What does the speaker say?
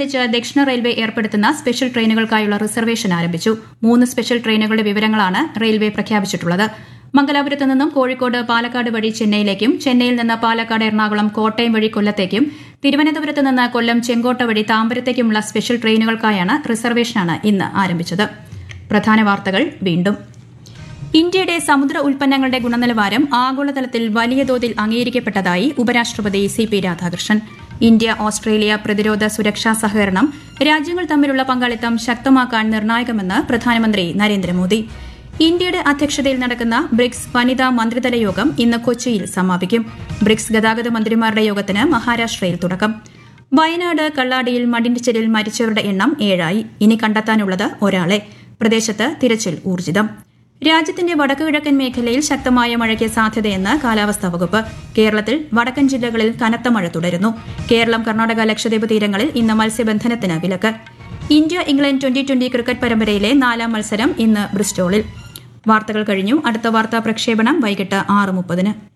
ഇതോടനുബന്ധിച്ച് ദക്ഷിണ റെയിൽവേ ഏർപ്പെടുത്തുന്ന സ്പെഷ്യൽ ട്രെയിനുകൾക്കായുള്ള റിസർവേഷൻ ആരംഭിച്ചു മൂന്ന് സ്പെഷ്യൽ ട്രെയിനുകളുടെ വിവരങ്ങളാണ് റെയിൽവേ പ്രഖ്യാപിച്ചിട്ടുള്ളത് മംഗലാപുരത്ത് നിന്നും കോഴിക്കോട് പാലക്കാട് വഴി ചെന്നൈയിലേക്കും ചെന്നൈയിൽ നിന്ന് പാലക്കാട് എറണാകുളം കോട്ടയം വഴി കൊല്ലത്തേക്കും തിരുവനന്തപുരത്ത് നിന്ന് കൊല്ലം ചെങ്കോട്ട വഴി താമ്പരത്തേക്കുമുള്ള സ്പെഷ്യൽ ട്രെയിനുകൾക്കായാണ് റിസർവേഷനാണ് ഇന്ന് ആരംഭിച്ചത് പ്രധാന വാർത്തകൾ വീണ്ടും ഇന്ത്യയുടെ സമുദ്ര ഉൽപ്പന്നങ്ങളുടെ ഗുണനിലവാരം ആഗോളതലത്തിൽ വലിയ തോതിൽ അംഗീകരിക്കപ്പെട്ടതായി ഉപരാഷ്ട്രപതി C P Radhakrishnan India Australia പ്രതിരോധ സുരക്ഷാ സഹകരണം രാജ്യങ്ങൾ തമ്മിലുള്ള പങ്കാളിത്തം ശക്തമാക്കാൻ നിർണായകമെന്ന് പ്രധാനമന്ത്രി നരേന്ദ്രമോദി ഇന്ത്യയുടെ അധ്യക്ഷതയിൽ നടക്കുന്ന ബ്രിക്സ് വനിതാ മന്ത്രിതല യോഗം ഇന്ന് കൊച്ചിയിൽ സമാപിക്കും ബ്രിക്സ് ഗതാഗത മന്ത്രിമാരുടെ യോഗത്തിന് മഹാരാഷ്ട്രയിൽ തുടക്കം വയനാട് കള്ളാടിയിൽ മടിഞ്ചലിൽ മരിച്ചവരുടെ എണ്ണം ഏഴായി ഇനി കണ്ടെത്താനുള്ളത് ഒരാളെ പ്രദേശത്ത് തിരച്ചിൽ ഊർജിതം രാജ്യത്തിന്റെ വടക്കുകിഴക്കൻ മേഖലയിൽ ശക്തമായ മഴയ്ക്ക് സാധ്യതയെന്ന് കാലാവസ്ഥാ വകുപ്പ് കേരളത്തിൽ വടക്കൻ ജില്ലകളിൽ കനത്ത മഴ തുടരുന്നു കേരളം കർണാടക ലക്ഷദ്വീപ് തീരങ്ങളിൽ ഇന്ന് മത്സ്യബന്ധനത്തിന് വിലക്ക് India England twenty twenty cricket പരമ്പരയിലെ നാലാം മത്സരം ഇന്ന് ബ്രിസ്റ്റോളിൽ വാർത്തകൾ കഴിഞ്ഞു അടുത്ത വാർത്താ പ്രക്ഷേപണം വൈകിട്ട് ആറ് മുപ്പതിന്